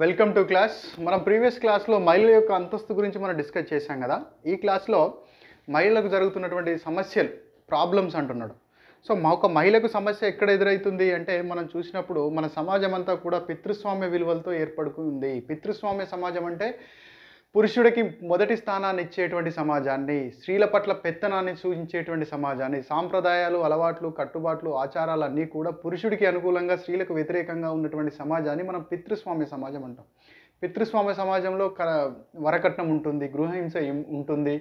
welcome to class మనం previous క్లాస్లో మహిళల యొక్క అంతస్తు గురించి మనం డిస్కస్ చేశాం కదా ఈ క్లాస్లో మహిళలకు జరుగుతున్నటువంటి సమస్యలు ప్రాబ్లమ్స్ అంటున్నాడు సో మా ఒక మహిళకు సమస్య ఎక్కడ ఎదురవుతుంది అంటే మనం చూసినప్పుడు మన సమాజం అంతా కూడా పితృస్వామ్య విలువలతో ఏర్పడుకుంది పితృస్వామ్య సమాజం అంటే పురుషుడికి మొదటి స్థానాన్ని ఇచ్చేటువంటి సమాజాన్ని స్త్రీల పట్ల పెత్తనాన్ని సూచించేటువంటి సమాజాన్ని సాంప్రదాయాలు అలవాట్లు కట్టుబాట్లు ఆచారాలు అన్నీ కూడా పురుషుడికి అనుకూలంగా స్త్రీలకు వ్యతిరేకంగా ఉన్నటువంటి సమాజాన్ని మనం పితృస్వామ్య సమాజం అంటాం పితృస్వామ్య సమాజంలో క వరకట్నం ఉంటుంది గృహహింస ఇం- ఉంటుంది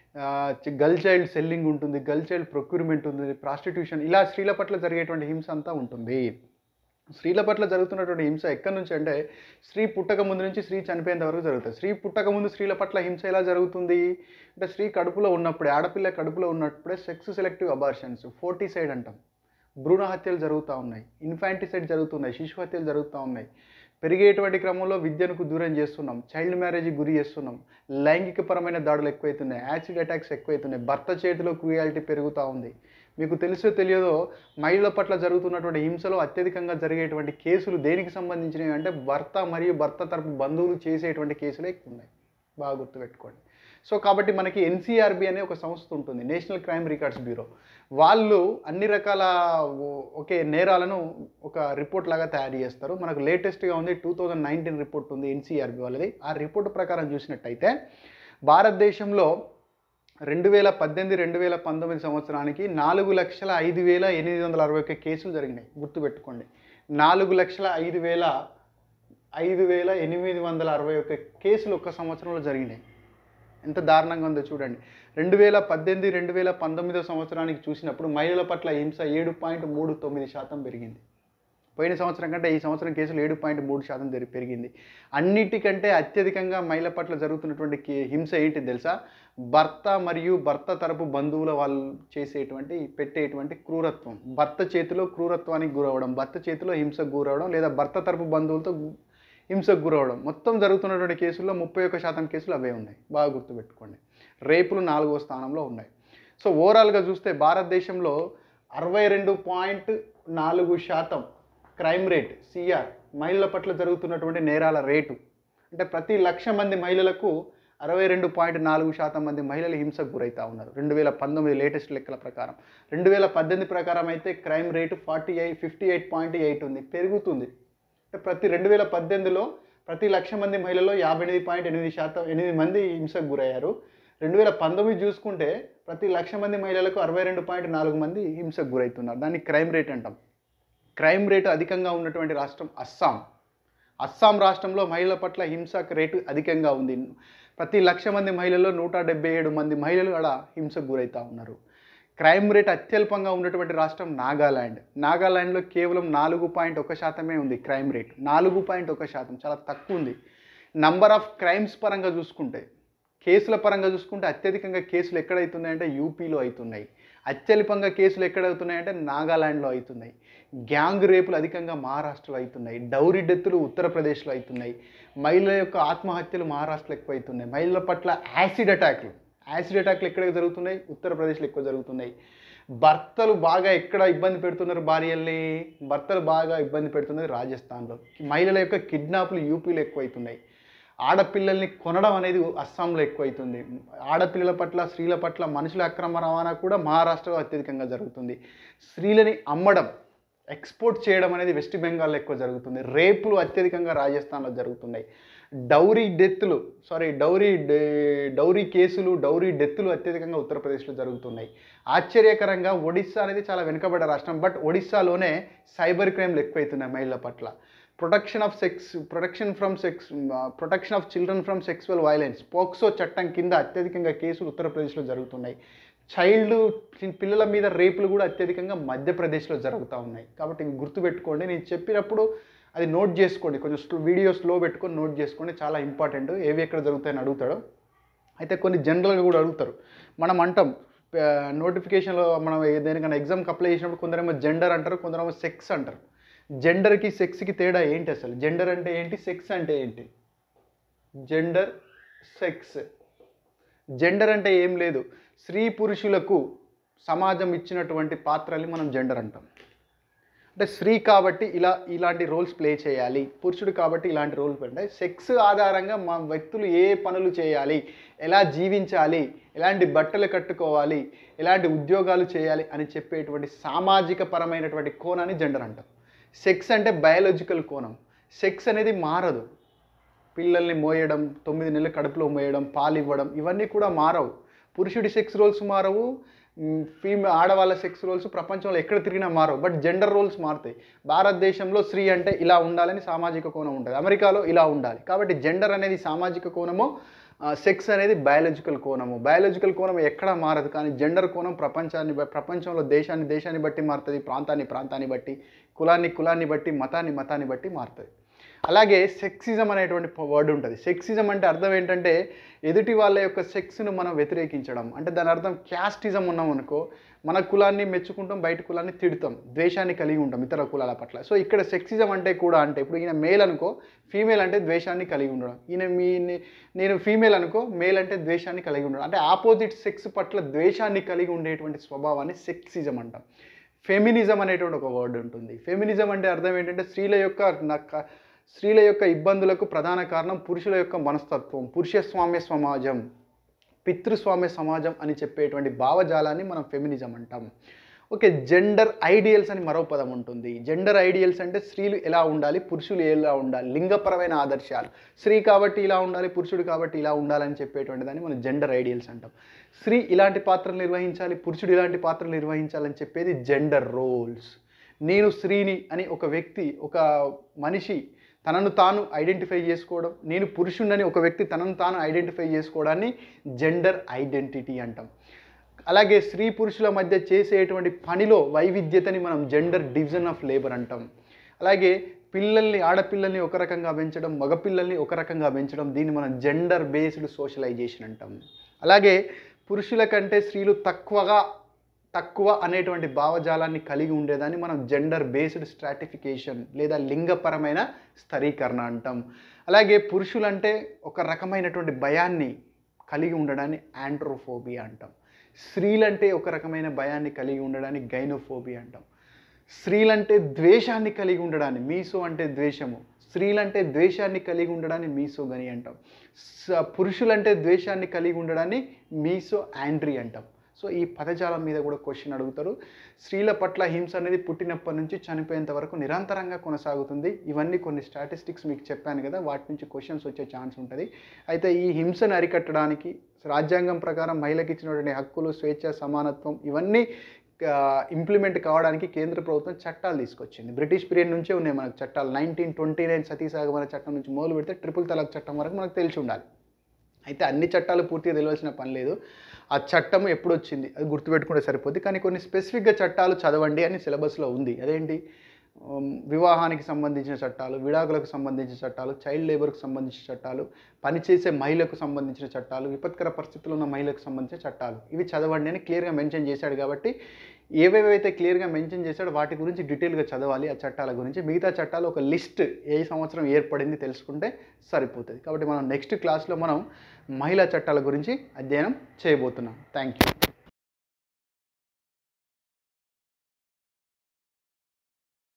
గర్ల్ చైల్డ్ సెల్లింగ్ ఉంటుంది గర్ల్ చైల్డ్ ప్రొక్యూర్మెంట్ ఉంటుంది ప్రాస్టిట్యూషన్ ఇలా స్త్రీల పట్ల జరిగేటువంటి హింస అంతా ఉంటుంది స్త్రీల పట్ల జరుగుతున్నటువంటి హింస ఎక్కడి నుంచి అంటే స్త్రీ పుట్టక ముందు నుంచి స్త్రీ చనిపోయేంత వరకు జరుగుతుంది స్త్రీ పుట్టక ముందు స్త్రీల పట్ల హింస ఎలా జరుగుతుంది అంటే స్త్రీ కడుపులో ఉన్నప్పుడే ఆడపిల్ల కడుపులో ఉన్నప్పుడే సెక్స్ సెలెక్టివ్ అబార్షన్స్ ఫోర్టీసైడ్ అంటాం భ్రూణ హత్యలు జరుగుతూ ఉన్నాయి ఇన్ఫాంటిసైడ్ జరుగుతున్నాయి శిశు హత్యలు జరుగుతూ ఉన్నాయి పెరిగేటువంటి క్రమంలో విద్యను దూరం చేస్తున్నాం చైల్డ్ మ్యారేజ్కి గురి చేస్తున్నాం లైంగికపరమైన దాడులు ఎక్కువైతున్నాయి యాసిడ్ అటాక్స్ ఎక్కువైతున్నాయి భర్త చేతిలో క్రూయాలిటీ పెరుగుతూ ఉంది మీకు తెలుసో తెలియదో మహిళల పట్ల జరుగుతున్నటువంటి హింసలో అత్యధికంగా జరిగేటువంటి కేసులు దేనికి సంబంధించినవి అంటే భర్త మరియు భర్త తరపు బంధువులు చేసేటువంటి కేసులే ఎక్కువ ఉన్నాయి బాగా గుర్తుపెట్టుకోండి సో కాబట్టి మనకి ఎన్సీఆర్బి అనే ఒక సంస్థ ఉంటుంది నేషనల్ క్రైమ్ రికార్డ్స్ బ్యూరో వాళ్ళు అన్ని రకాల ఓ- ఒకే నేరాలను ఒక రిపోర్ట్ లాగా తయారు చేస్తారు మనకు లేటెస్ట్గా ఉంది టూ థౌజండ్ నైన్టీన్ రిపోర్ట్ ఉంది ఎన్సీఆర్బి వాళ్ళది ఆ రిపోర్ట్ ప్రకారం చూసినట్టయితే భారతదేశంలో రెండు వేల పద్దెనిమిది రెండు వేల పంతొమ్మిది సంవత్సరానికి నాలుగు లక్షల ఐదు వేల ఎనిమిది వందల అరవై ఒక్క కేసులు జరిగినాయి గుర్తుపెట్టుకోండి నాలుగు లక్షల ఐదు వేల ఐదు వేల ఎనిమిది వందల అరవై ఒక్క కేసులు ఒక్క సంవత్సరంలో జరిగినాయి ఎంత దారుణంగా ఉందో చూడండి రెండు వేల పద్దెనిమిది రెండు వేల పంతొమ్మిదో సంవత్సరానికి చూసినప్పుడు మహిళల పట్ల హింస ఏడు పాయింట్ మూడు తొమ్మిది శాతం పెరిగింది పోయిన సంవత్సరం కంటే ఈ సంవత్సరం కేసులు ఏడు పాయింట్ మూడు శాతం జరి పెరిగింది అన్నిటికంటే అత్యధికంగా మహిళ పట్ల జరుగుతున్నటువంటి కే- హింస ఏంటి తెలుసా భర్త మరియు భర్త తరపు బంధువుల వాళ్ళు చేసేటువంటి పెట్టేటువంటి క్రూరత్వం భర్త చేతిలో క్రూరత్వానికి గురవడం భర్త చేతిలో హింసకు గురవడం లేదా భర్త తరపు బంధువులతో గు- హింసకు గురవడం మొత్తం జరుగుతున్నటువంటి కేసుల్లో ముప్పై ఒక్క శాతం కేసులు అవే ఉన్నాయి బాగా గుర్తుపెట్టుకోండి రేపులు నాలుగో స్థానంలో ఉన్నాయి సో ఓవరాల్గా చూస్తే భారతదేశంలో అరవై రెండు పాయింట్ నాలుగు శాతం క్రైమ్ రేట్ సిఆర్ మహిళల పట్ల జరుగుతున్నటువంటి నేరాల రేటు అంటే ప్రతి లక్ష మంది మహిళలకు అరవై రెండు పాయింట్ నాలుగు శాతం మంది మహిళలు హింసకు గురవుతా ఉన్నారు రెండు వేల పంతొమ్మిది లేటెస్ట్ లెక్కల ప్రకారం రెండు వేల పద్దెనిమిది ప్రకారం అయితే crime rate forty eight fifty eight point eight ఉంది పెరుగుతుంది అంటే ప్రతి రెండు వేల పద్దెనిమిదిలో ప్రతి లక్ష మంది మహిళల్లో యాభై ఎనిమిది పాయింట్ ఎనిమిది శాతం ఎనిమిది మంది హింసకు గురయ్యారు రెండు వేల పంతొమ్మిది చూసుకుంటే ప్రతి లక్ష మంది మహిళలకు అరవై రెండు పాయింట్ నాలుగు మంది హింసకు గురవుతున్నారు దాన్ని క్రైమ్ రేట్ అంటాం క్రైమ్ రేటు అధికంగా ఉన్నటువంటి రాష్ట్రం అస్సాం అస్సాం రాష్ట్రంలో మహిళల పట్ల హింసకు రేటు అధికంగా ఉంది ప్రతి లక్ష మంది మహిళల్లో నూట డెబ్బై ఏడు మంది మహిళలు అక్కడ హింసకు గురవుతూ ఉన్నారు క్రైమ్ రేట్ అత్యల్పంగా ఉన్నటువంటి రాష్ట్రం నాగాల్యాండ్ నాగాల్యాండ్లో కేవలం నాలుగు పాయింట్ ఒక శాతమే ఉంది క్రైమ్ రేట్ నాలుగు పాయింట్ ఒక శాతం చాలా తక్కువ ఉంది నంబర్ ఆఫ్ క్రైమ్స్ పరంగా చూసుకుంటే కేసుల పరంగా చూసుకుంటే అత్యధికంగా కేసులు ఎక్కడవుతున్నాయంటే యూపీలో అవుతున్నాయి అత్యల్పంగా కేసులు ఎక్కడవుతున్నాయంటే నాగాలాండ్లో అవుతున్నాయి గ్యాంగ్ రేపులు అధికంగా మహారాష్ట్రలో అవుతున్నాయి డౌరీ డెత్తులు ఉత్తరప్రదేశ్లో అవుతున్నాయి మహిళల యొక్క ఆత్మహత్యలు మహారాష్ట్రలో ఎక్కువ అవుతున్నాయి మహిళల పట్ల యాసిడ్ అటాక్లు యాసిడ్ అటాక్లు ఎక్కడ జరుగుతున్నాయి ఉత్తరప్రదేశ్లో ఎక్కువ జరుగుతున్నాయి భర్తలు బాగా ఎక్కడ ఇబ్బంది పెడుతున్నారు భార్యల్ని భర్తలు బాగా ఇబ్బంది పెడుతున్నది రాజస్థాన్లో మహిళల యొక్క కిడ్నాప్లు యూపీలో ఎక్కువవుతున్నాయి ఆడపిల్లల్ని కొనడం అనేది అస్సాంలో ఎక్కువైతుంది ఆడపిల్లల పట్ల స్త్రీల పట్ల మనుషుల అక్రమ రవాణా కూడా మహారాష్ట్రలో అత్యధికంగా జరుగుతుంది స్త్రీలని అమ్మడం ఎక్స్పోర్ట్ చేయడం అనేది వెస్ట్ బెంగాల్లో ఎక్కువ జరుగుతుంది రేపులు అత్యధికంగా రాజస్థాన్లో జరుగుతున్నాయి డౌరీ డెత్తులు సారీ డౌరీ డే- డౌరీ కేసులు డౌరీ డెత్తులు అత్యధికంగా ఉత్తరప్రదేశ్లో జరుగుతున్నాయి ఆశ్చర్యకరంగా ఒడిస్సా అనేది చాలా వెనుకబడ్డ రాష్ట్రం బట్ ఒడిస్సాలోనే సైబర్ క్రైమ్లు ఎక్కువైతున్నాయి మహిళల పట్ల protection of sex protection from sex protection of children from sexual violence POCSO చట్టం కింద అత్యధికంగా కేసులు ఉత్తరప్రదేశ్లో జరుగుతున్నాయి చైల్డ్ పిల్లల మీద రేపులు కూడా అత్యధికంగా మధ్యప్రదేశ్లో జరుగుతూ ఉన్నాయి కాబట్టి ఇవి గుర్తుపెట్టుకోండి నేను చెప్పినప్పుడు అది నోట్ చేసుకోండి కొంచెం స్లో వీడియో స్లో పెట్టుకొని నోట్ చేసుకోండి చాలా ఇంపార్టెంట్ ఏవి ఎక్కడ జరుగుతాయని అడుగుతాడు అయితే కొన్ని జనరల్గా కూడా అడుగుతారు మనం అంటాం నోటిఫికేషన్లో మనం ఏ- దేనికైనా ఎగ్జామ్కి అప్లై చేసినప్పుడు కొందరేమో జెండర్ అంటారు కొందరేమో సెక్స్ అంటారు జెండర్కి సెక్స్కి తేడా ఏంటి అసలు జెండర్ అంటే ఏంటి సెక్స్ అంటే ఏంటి జెండర్ సెక్స్ జెండర్ అంటే ఏం లేదు స్త్రీ పురుషులకు సమాజం ఇచ్చినటువంటి పాత్రల్ని మనం జెండర్ అంటాం అంటే స్త్రీ కాబట్టి ఇలా ఇలాంటి రోల్స్ ప్లే చేయాలి పురుషుడు కాబట్టి ఇలాంటి రోల్స్ అంటే సెక్స్ ఆధారంగా మా వ్యక్తులు ఏ పనులు చేయాలి ఎలా జీవించాలి ఎలాంటి బట్టలు కట్టుకోవాలి ఎలాంటి ఉద్యోగాలు చేయాలి అని చెప్పేటువంటి సామాజిక పరమైనటువంటి కోణాన్ని జెండర్ అంటాం సెక్స్ అంటే బయాలజికల్ కోణం సెక్స్ అనేది మారదు పిల్లల్ని మోయడం తొమ్మిది నెలలు కడుపులో మోయడం పాలు ఇవ్వడం ఇవన్నీ కూడా మారవు పురుషుడి సెక్స్ రోల్స్ మారవు ఫీమే ఆడవాళ్ళ సెక్స్ రోల్స్ ప్రపంచంలో ఎక్కడ తిరిగినా మారవు బట్ జెండర్ రోల్స్ మారుతాయి భారతదేశంలో స్త్రీ అంటే ఇలా ఉండాలని సామాజిక కోణం ఉంటుంది అమెరికాలో ఇలా ఉండాలి కాబట్టి జెండర్ అనేది సామాజిక కోణము సెక్స్ అనేది బయాలజికల్ కోణము బయాలజికల్ కోణం ఎక్కడా మారదు కానీ జెండర్ కోణం ప్రపంచాన్ని బ- ప్రపంచంలో దేశాన్ని దేశాన్ని బట్టి మారుతుంది ప్రాంతాన్ని ప్రాంతాన్ని బట్టి కులాన్ని కులాన్ని బట్టి మతాన్ని మతాన్ని బట్టి మారుతుంది అలాగే సెక్సిజం అనేటువంటి వర్డ్ ఉంటుంది సెక్సిజం అంటే అర్థం ఏంటంటే ఎదుటి వాళ్ళ యొక్క సెక్స్ను మనం వ్యతిరేకించడం అంటే దాని అర్థం క్యాస్టిజం ఉన్నాం అనుకో మన కులాన్ని మెచ్చుకుంటాం బయట కులాన్ని తిడతాం ద్వేషాన్ని కలిగి ఉంటాం ఇతర కులాల పట్ల సో ఇక్కడ సెక్సిజం అంటే కూడా అంటే ఇప్పుడు ఈయన మేల్ అనుకో ఫీమేల్ అంటే ద్వేషాన్ని కలిగి ఉండడం ఈయన మీ నే- నేను ఫీమేల్ అనుకో మేల్ అంటే ద్వేషాన్ని కలిగి ఉండడం అంటే ఆపోజిట్ సెక్స్ పట్ల ద్వేషాన్ని కలిగి ఉండేటువంటి స్వభావాన్ని సెక్సిజం అంటాం ఫెమినిజం అనేటువంటి ఒక వర్డ్ ఉంటుంది ఫెమినిజం అంటే అర్థం ఏంటంటే స్త్రీల యొక్క నక్క స్త్రీల యొక్క ఇబ్బందులకు ప్రధాన కారణం పురుషుల యొక్క మనస్తత్వం పురుషస్వామ్య సమాజం పితృస్వామ్య సమాజం అని చెప్పేటువంటి భావజాలాన్ని మనం ఫెమినిజం అంటాం ఓకే జెండర్ ఐడియల్స్ అని మరో పదం ఉంటుంది జెండర్ ఐడియల్స్ అంటే స్త్రీలు ఎలా ఉండాలి పురుషులు ఎలా ఉండాలి లింగపరమైన ఆదర్శాలు స్త్రీ కాబట్టి ఇలా ఉండాలి పురుషుడు కాబట్టి ఇలా ఉండాలని చెప్పేటువంటి దాన్ని మనం జెండర్ ఐడియల్స్ అంటాం స్త్రీ ఇలాంటి పాత్రలు నిర్వహించాలి పురుషుడు ఇలాంటి పాత్రలు నిర్వహించాలని చెప్పేది జెండర్ రోల్స్ నేను స్త్రీని అని ఒక వ్యక్తి ఒక మనిషి తనను తాను ఐడెంటిఫై చేసుకోవడం నేను పురుషుణ్ణని ఒక వ్యక్తి తనను తాను ఐడెంటిఫై చేసుకోవడాన్ని జెండర్ ఐడెంటిటీ అంటాం అలాగే స్త్రీ పురుషుల మధ్య చేసేటువంటి పనిలో వైవిధ్యతని మనం జెండర్ డివిజన్ ఆఫ్ లేబర్ అంటాం అలాగే పిల్లల్ని ఆడపిల్లల్ని ఒక రకంగా పెంచడం మగపిల్లల్ని ఒక రకంగా పెంచడం దీన్ని మనం జెండర్ బేస్డ్ సోషలైజేషన్ అంటాం అలాగే పురుషుల కంటే స్త్రీలు తక్కువగా తక్కువ అనేటువంటి భావజాలాన్ని కలిగి ఉండేదాన్ని మనం జెండర్ బేస్డ్ స్ట్రాటిఫికేషన్ లేదా లింగపరమైన స్థరీకరణ అంటాం అలాగే పురుషులంటే ఒక రకమైనటువంటి భయాన్ని కలిగి ఉండడాన్ని యాంట్రోఫోబియా అంటాం స్త్రీలంటే ఒక రకమైన భయాన్ని కలిగి ఉండడాన్ని గైనోఫోబియా అంటాం స్త్రీలంటే ద్వేషాన్ని కలిగి ఉండడాన్ని మీసో అంటే ద్వేషము స్త్రీలంటే ద్వేషాన్ని కలిగి ఉండడాన్ని మీసోగని అంటాం స- పురుషులంటే ద్వేషాన్ని కలిగి ఉండడాన్ని మీసో యాండ్రీ అంటాం సో ఈ పదజాలం మీద కూడా క్వశ్చన్ అడుగుతారు స్త్రీల పట్ల హింస అనేది పుట్టినప్పటి నుంచి చనిపోయేంత వరకు నిరంతరంగా కొనసాగుతుంది ఇవన్నీ కొన్ని స్టాటిస్టిక్స్ మీకు చెప్పాను కదా వాటి నుంచి క్వశ్చన్స్ వచ్చే ఛాన్స్ ఉంటుంది అయితే ఈ హింసను అరికట్టడానికి రాజ్యాంగం ప్రకారం మహిళకి ఇచ్చినటువంటి హక్కులు స్వేచ్ఛ సమానత్వం ఇవన్నీ ఇంప్లిమెంట్ కావడానికి కేంద్ర ప్రభుత్వం చట్టాలు తీసుకొచ్చింది బ్రిటిష్ పీరియడ్ నుంచే ఉన్నాయి మనకు చట్టాలు నైన్టీన్ ట్వంటీ నైన్ సతీసాగమన చట్టం నుంచి మొదలు పెడితే ట్రిపుల్ తలాక్ చట్టం వరకు మనకు తెలిసి ఉండాలి అయితే అన్ని చట్టాలు పూర్తిగా తెలియాల్సిన పని లేదు ఆ చట్టం ఎప్పుడు వచ్చింది అది గుర్తుపెట్టుకుంటే సరిపోద్ది కానీ కొన్ని స్పెసిఫిక్గా చట్టాలు చదవండి అని సిలబస్లో ఉంది అదేంటి ఉమ్, వివాహానికి సంబంధించిన చట్టాలు విడాకులకు సంబంధించిన చట్టాలు చైల్డ్ లేబర్కు సంబంధించిన చట్టాలు పనిచేసే మహిళకు సంబంధించిన చట్టాలు విపత్కర పరిస్థితుల్లో ఉన్న మహిళకు సంబంధించిన చట్టాలు ఇవి చదవండి అని క్లియర్గా మెన్షన్ చేశాడు కాబట్టి ఏవేవైతే క్లియర్గా మెన్షన్ చేశాడో వాటి గురించి డీటెయిల్గా చదవాలి ఆ చట్టాల గురించి మిగతా చట్టాలు ఒక లిస్ట్ ఏ సంవత్సరం ఏర్పడింది తెలుసుకుంటే సరిపోతుంది కాబట్టి మనం నెక్స్ట్ క్లాస్లో మనం మహిళా చట్టాల గురించి అధ్యయనం చేయబోతున్నాం థ్యాంక్ యూ